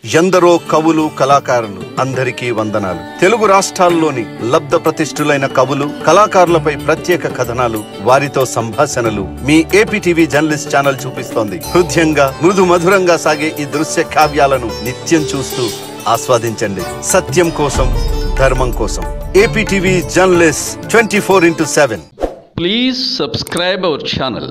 ఎందరో కవులు కళాకారులు అందరికీ వందనాలు తెలుగు రాష్ట్రాల్లోని లబ్ధ ప్రతిష్ఠులైన కవులు కళాకారులపై ప్రత్యేక కథనాలు వారితో సంభాషణలు మీ ఏపీటీవీ జర్నలిస్ట్ ఛానల్ చూపిస్తోంది హృదయంగా మృదు మధురంగా సాగే ఈ దృశ్య కావ్యాలను నిత్యం చూస్తూ ఆస్వాదించండి సత్యం కోసం ధర్మం కోసం AP TV journalist twenty four into seven Please subscribe our channel.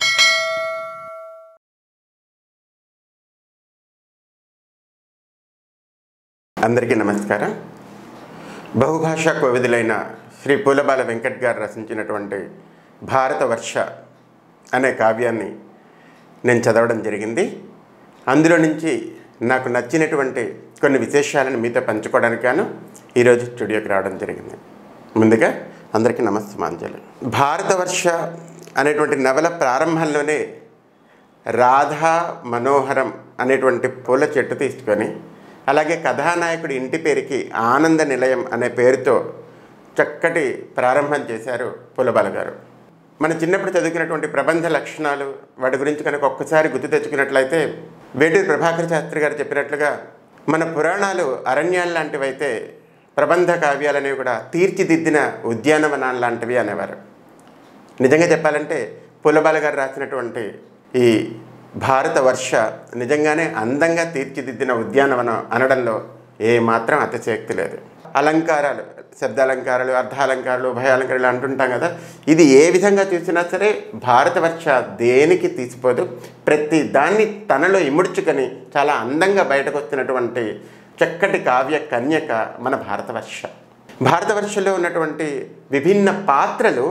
అందరికీ నమస్కారం బహుభాషా కోవిదులైన శ్రీ పూలబాల వెంకట్ గారు రచించినటువంటి భారత వర్ష అనే కావ్యాన్ని నేను చదవడం జరిగింది అందులో నుంచి నాకు నచ్చినటువంటి కొన్ని విశేషాలను మీతో పంచుకోవడానికి గాను ఈరోజు స్టూడియోకి రావడం జరిగింది ముందుగా అందరికీ నమస్తమాంజలి భారతవర్ష అనేటువంటి నవల ప్రారంభంలోనే రాధా మనోహరం అనేటువంటి పూల చెట్టు తీసుకొని అలాగే కథానాయకుడి ఇంటి పేరుకి ఆనంద నిలయం అనే పేరుతో చక్కటి ప్రారంభం చేశారు పులబాల గారు మన చిన్నప్పుడు చదువుకున్నటువంటి ప్రబంధ లక్షణాలు వాటి గురించి కనుక ఒక్కసారి గుర్తు తెచ్చుకున్నట్లయితే వేటూరి ప్రభాకర్ శాస్త్రి గారు చెప్పినట్లుగా మన పురాణాలు అరణ్యాలు లాంటివైతే ప్రబంధ కావ్యాలు అనేవి కూడా తీర్చిదిద్దిన ఉద్యానవనాలు లాంటివి అనేవారు నిజంగా చెప్పాలంటే పులబాల గారు రాసినటువంటి ఈ భారత వర్ష నిజంగానే అందంగా తీర్చిదిద్దిన ఉద్యానవనం అనడంలో ఏ మాత్రం అతిశయక్తి లేదు అలంకారాలు శబ్దాలంకారాలు అర్ధాలంకారాలు ఉభయాలంకారాలు అంటుంటాం కదా ఇది ఏ విధంగా చూసినా సరే భారతవర్ష దేనికి తీసిపోదు ప్రతి దాన్ని తనలో ఇముడ్చుకొని చాలా అందంగా బయటకు వస్తున్నటువంటి చక్కటి కావ్య కన్యక మన భారతవర్ష భారతవర్షలో ఉన్నటువంటి విభిన్న పాత్రలు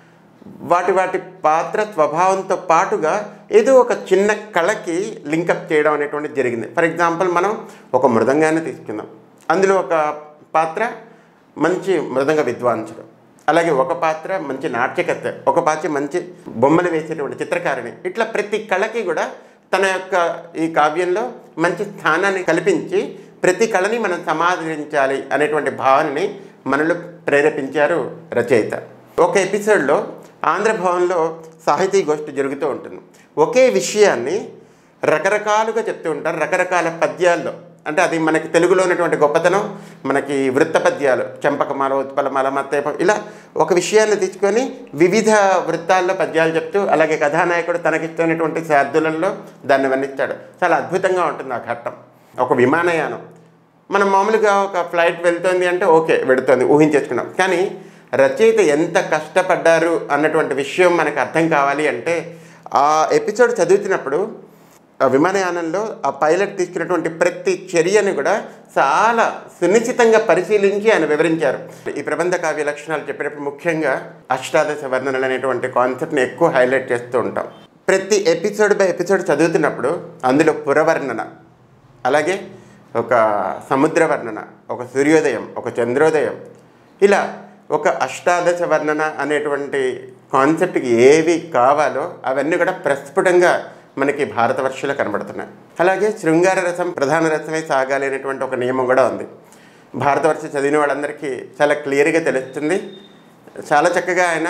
వాటి వాటి పాత్ర స్వభావంతో పాటుగా ఏదో ఒక చిన్న కళకి లింకప్ చేయడం అనేటువంటిది జరిగింది ఫర్ ఎగ్జాంపుల్ మనం ఒక మృదంగాన్ని తీసుకుందాం అందులో ఒక పాత్ర మంచి మృదంగ విద్వాంసుడు అలాగే ఒక పాత్ర మంచి నాట్యకర్త ఒక పాత్ర మంచి బొమ్మలు వేసేటువంటి చిత్రకారిణి ఇట్లా ప్రతి కళకి కూడా తన యొక్క ఈ కావ్యంలో మంచి స్థానాన్ని కల్పించి ప్రతి కళని మనం సమాదరించాలి అనేటువంటి భావనని మనలో ప్రేరేపించారు రచయిత ఒక ఎపిసోడ్లో ఆంధ్రభవన్లో సాహితీ గోష్ఠి జరుగుతూ ఉంటుంది ఒకే విషయాన్ని రకరకాలుగా చెప్తూ ఉంటారు రకరకాల పద్యాల్లో అంటే అది మనకి తెలుగులో ఉన్నటువంటి గొప్పతనం మనకి వృత్త పద్యాలు చెంపకమాల ఉత్పలమాల మత్తేప ఇలా ఒక విషయాన్ని తీసుకొని వివిధ వృత్తాల్లో పద్యాలు చెప్తూ అలాగే కథానాయకుడు తనకిష్టమైనటువంటి శార్దులలో దాన్ని వర్ణిస్తాడు చాలా అద్భుతంగా ఉంటుంది ఆ ఘట్టం ఒక విమానయానం మనం మామూలుగా ఒక ఫ్లైట్ వెళ్తుంది అంటే ఓకే వెడుతుంది ఊహించేసుకున్నాం కానీ రచయిత ఎంత కష్టపడ్డారు అన్నటువంటి విషయం మనకు అర్థం కావాలి అంటే ఆ ఎపిసోడ్ చదువుతున్నప్పుడు ఆ విమానయానంలో ఆ పైలట్ తీసుకున్నటువంటి ప్రతి చర్యని కూడా చాలా సునిశ్చితంగా పరిశీలించి ఆయన వివరించారు ఈ ప్రబంధ కావ్య లక్షణాలు చెప్పేటప్పుడు ముఖ్యంగా అష్టాదశ వర్ణనలు అనేటువంటి కాన్సెప్ట్ని ఎక్కువ హైలైట్ చేస్తూ ఉంటాం ప్రతి ఎపిసోడ్ బై ఎపిసోడ్ చదువుతున్నప్పుడు అందులో పురవర్ణన అలాగే ఒక సముద్ర వర్ణన ఒక సూర్యోదయం ఒక చంద్రోదయం ఇలా ఒక అష్టాదశ వర్ణన అనేటువంటి కాన్సెప్ట్కి ఏవి కావాలో అవన్నీ కూడా ప్రస్ఫుటంగా మనకి భారతవర్షంలో కనబడుతున్నాయి అలాగే శృంగార రసం ప్రధాన రసమై సాగాలి అనేటువంటి ఒక నియమం కూడా ఉంది భారతవర్ష చదివిన వాళ్ళందరికీ చాలా క్లియర్గా తెలుస్తుంది చాలా చక్కగా ఆయన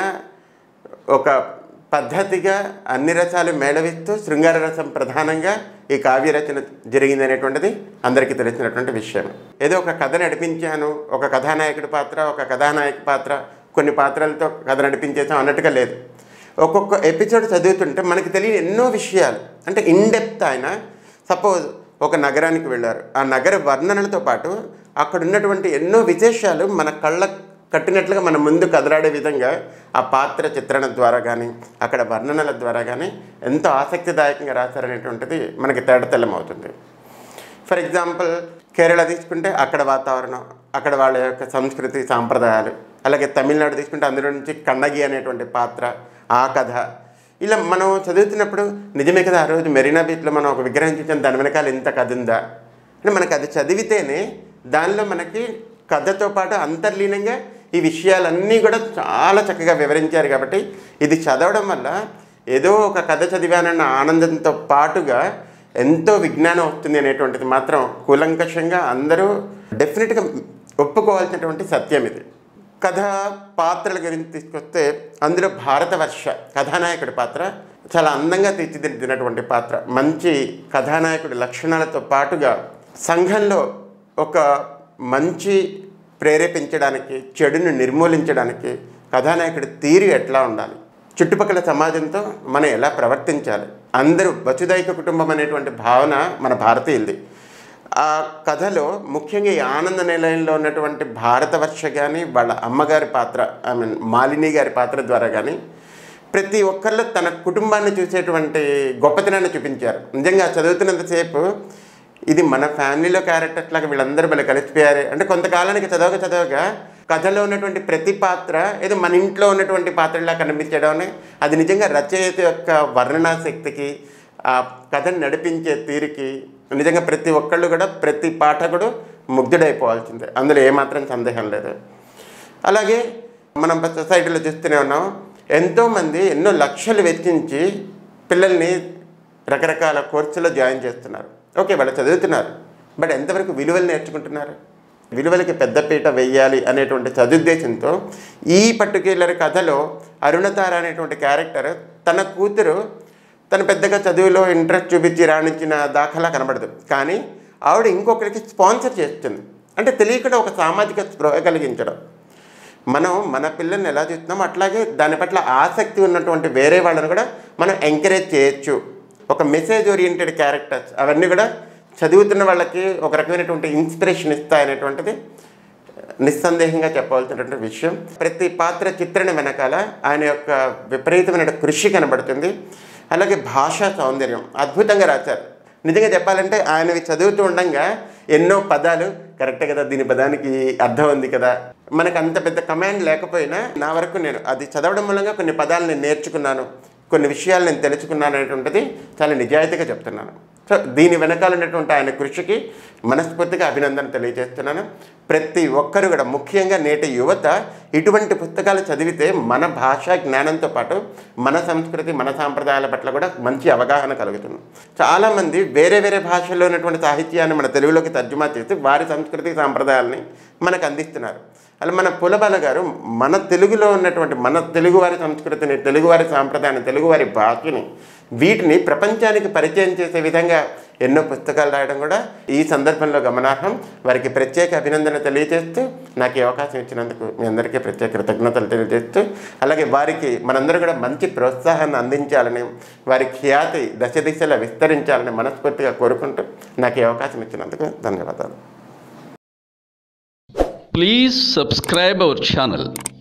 ఒక పద్ధతిగా అన్ని రసాలు మేళవిస్తూ శృంగార రసం ప్రధానంగా ఈ కావ్య రచన జరిగింది అనేటువంటిది అందరికీ తెలిసినటువంటి విషయం ఏదో ఒక కథ నడిపించాను ఒక కథానాయకుడి పాత్ర ఒక కథానాయక పాత్ర కొన్ని పాత్రలతో కథ నడిపించేసాం అన్నట్టుగా లేదు ఒక్కొక్క ఎపిసోడ్ చదువుతుంటే మనకి తెలియని ఎన్నో విషయాలు అంటే ఇన్డెప్త్ ఆయన సపోజ్ ఒక నగరానికి వెళ్ళారు ఆ నగర వర్ణనలతో పాటు అక్కడ ఉన్నటువంటి ఎన్నో విశేషాలు మన కళ్ళ కట్టినట్లుగా మన ముందు కదలాడే విధంగా ఆ పాత్ర చిత్రణ ద్వారా కానీ అక్కడ వర్ణనల ద్వారా కానీ ఎంతో ఆసక్తిదాయకంగా రాశారనేటువంటిది మనకి తేటతెల్లమవుతుంది ఫర్ ఎగ్జాంపుల్ కేరళ తీసుకుంటే అక్కడ వాతావరణం అక్కడ వాళ్ళ యొక్క సంస్కృతి సాంప్రదాయాలు అలాగే తమిళనాడు తీసుకుంటే అందులో నుంచి కన్నగి అనేటువంటి పాత్ర ఆ కథ ఇలా మనం చదువుతున్నప్పుడు నిజమే కదా ఆ రోజు మెరీనా బీచ్లో మనం ఒక విగ్రహం చూసాం దాని వెనకాల ఇంత కథ ఉందా అంటే మనకు అది చదివితేనే దానిలో మనకి కథతో పాటు అంతర్లీనంగా ఈ విషయాలన్నీ కూడా చాలా చక్కగా వివరించారు కాబట్టి ఇది చదవడం వల్ల ఏదో ఒక కథ చదివానన్న ఆనందంతో పాటుగా ఎంతో విజ్ఞానం వస్తుంది అనేటువంటిది మాత్రం కూలంకషంగా అందరూ డెఫినెట్గా ఒప్పుకోవాల్సినటువంటి సత్యం ఇది కథ పాత్రల గురించి తీసుకొస్తే అందులో భారతవర్ష కథానాయకుడి పాత్ర చాలా అందంగా తీర్చిదిద్దినటువంటి పాత్ర మంచి కథానాయకుడి లక్షణాలతో పాటుగా సంఘంలో ఒక మంచి ప్రేరేపించడానికి చెడును నిర్మూలించడానికి కథానాయకుడి తీరు ఎట్లా ఉండాలి చుట్టుపక్కల సమాజంతో మనం ఎలా ప్రవర్తించాలి అందరూ వసుదైక కుటుంబం అనేటువంటి భావన మన భారతీయులది ఆ కథలో ముఖ్యంగా ఈ ఆనంద నిలయంలో ఉన్నటువంటి భారతవర్ష కానీ వాళ్ళ అమ్మగారి పాత్ర ఐ మీన్ మాలిని గారి పాత్ర ద్వారా కానీ ప్రతి ఒక్కళ్ళు తన కుటుంబాన్ని చూసేటువంటి గొప్పతనాన్ని చూపించారు నిజంగా చదువుతున్నంతసేపు ఇది మన ఫ్యామిలీలో క్యారెక్టర్స్ లాగా వీళ్ళందరూ భలే కలిసిపోయారు అంటే కొంతకాలానికి చదవక చదవగా కథలో ఉన్నటువంటి ప్రతి పాత్ర ఏదో మన ఇంట్లో ఉన్నటువంటి పాత్రలా కనిపించడం అది నిజంగా రచయిత యొక్క వర్ణనా శక్తికి ఆ కథను నడిపించే తీరుకి నిజంగా ప్రతి ఒక్కళ్ళు కూడా ప్రతి పాఠకుడు ముగ్ధుడైపోవాల్సిందే అందులో ఏమాత్రం సందేహం లేదు అలాగే మనం సొసైటీలో చూస్తూనే ఉన్నాం ఎంతోమంది ఎన్నో లక్షలు వెచ్చించి పిల్లల్ని రకరకాల కోర్సులో జాయిన్ చేస్తున్నారు ఓకే వాళ్ళు చదువుతున్నారు బట్ ఎంతవరకు విలువలు నేర్చుకుంటున్నారు విలువలకి పెద్దపీట వెయ్యాలి అనేటువంటి సదుద్దేశంతో ఈ పర్టిక్యులర్ కథలో అరుణతార అనేటువంటి క్యారెక్టర్ తన కూతురు తను పెద్దగా చదువులో ఇంట్రెస్ట్ చూపించి రాణించిన దాఖలా కనబడదు కానీ ఆవిడ ఇంకొకరికి స్పాన్సర్ చేస్తుంది అంటే తెలియకుండా ఒక సామాజిక స్పృహ కలిగించడం మనం మన పిల్లల్ని ఎలా చూస్తున్నామో అట్లాగే దాని పట్ల ఆసక్తి ఉన్నటువంటి వేరే వాళ్ళని కూడా మనం ఎంకరేజ్ చేయొచ్చు ఒక మెసేజ్ ఓరియంటెడ్ క్యారెక్టర్స్ అవన్నీ కూడా చదువుతున్న వాళ్ళకి ఒక రకమైనటువంటి ఇన్స్పిరేషన్ ఇస్తాయనేటువంటిది నిస్సందేహంగా చెప్పవలసినటువంటి విషయం ప్రతి పాత్ర చిత్రణ వెనకాల ఆయన యొక్క విపరీతమైన కృషి కనబడుతుంది అలాగే భాషా సౌందర్యం అద్భుతంగా రాశారు నిజంగా చెప్పాలంటే ఆయనవి చదువుతూ ఉండగా ఎన్నో పదాలు కరెక్టే కదా దీని పదానికి అర్థం ఉంది కదా మనకు అంత పెద్ద కమాండ్ లేకపోయినా నా వరకు నేను అది చదవడం మూలంగా కొన్ని పదాలు నేను నేర్చుకున్నాను కొన్ని విషయాలు నేను తెలుసుకున్నాను అనేటువంటిది చాలా నిజాయితీగా చెప్తున్నాను సో దీని వెనకాల ఉన్నటువంటి ఆయన కృషికి మనస్ఫూర్తిగా అభినందన తెలియజేస్తున్నాను ప్రతి ఒక్కరు కూడా ముఖ్యంగా నేటి యువత ఇటువంటి పుస్తకాలు చదివితే మన భాషా జ్ఞానంతో పాటు మన సంస్కృతి మన సాంప్రదాయాల పట్ల కూడా మంచి అవగాహన కలుగుతుంది చాలామంది వేరే వేరే భాషల్లో ఉన్నటువంటి సాహిత్యాన్ని మన తెలుగులోకి తర్జుమా చేసి వారి సంస్కృతి సాంప్రదాయాలని మనకు అందిస్తున్నారు అలా మన పులబాల గారు మన తెలుగులో ఉన్నటువంటి మన తెలుగువారి సంస్కృతిని తెలుగువారి సాంప్రదాయాన్ని తెలుగువారి భాషని వీటిని ప్రపంచానికి పరిచయం చేసే విధంగా ఎన్నో పుస్తకాలు రాయడం కూడా ఈ సందర్భంలో గమనార్హం వారికి ప్రత్యేక అభినందన తెలియజేస్తూ నాకు ఈ అవకాశం ఇచ్చినందుకు మీ అందరికీ ప్రత్యేక కృతజ్ఞతలు తెలియజేస్తూ అలాగే వారికి మనందరూ కూడా మంచి ప్రోత్సాహాన్ని అందించాలని వారి ఖ్యాతి దశ దిశలా విస్తరించాలని మనస్ఫూర్తిగా కోరుకుంటూ నాకు ఈ అవకాశం ఇచ్చినందుకు ధన్యవాదాలు Please subscribe our channel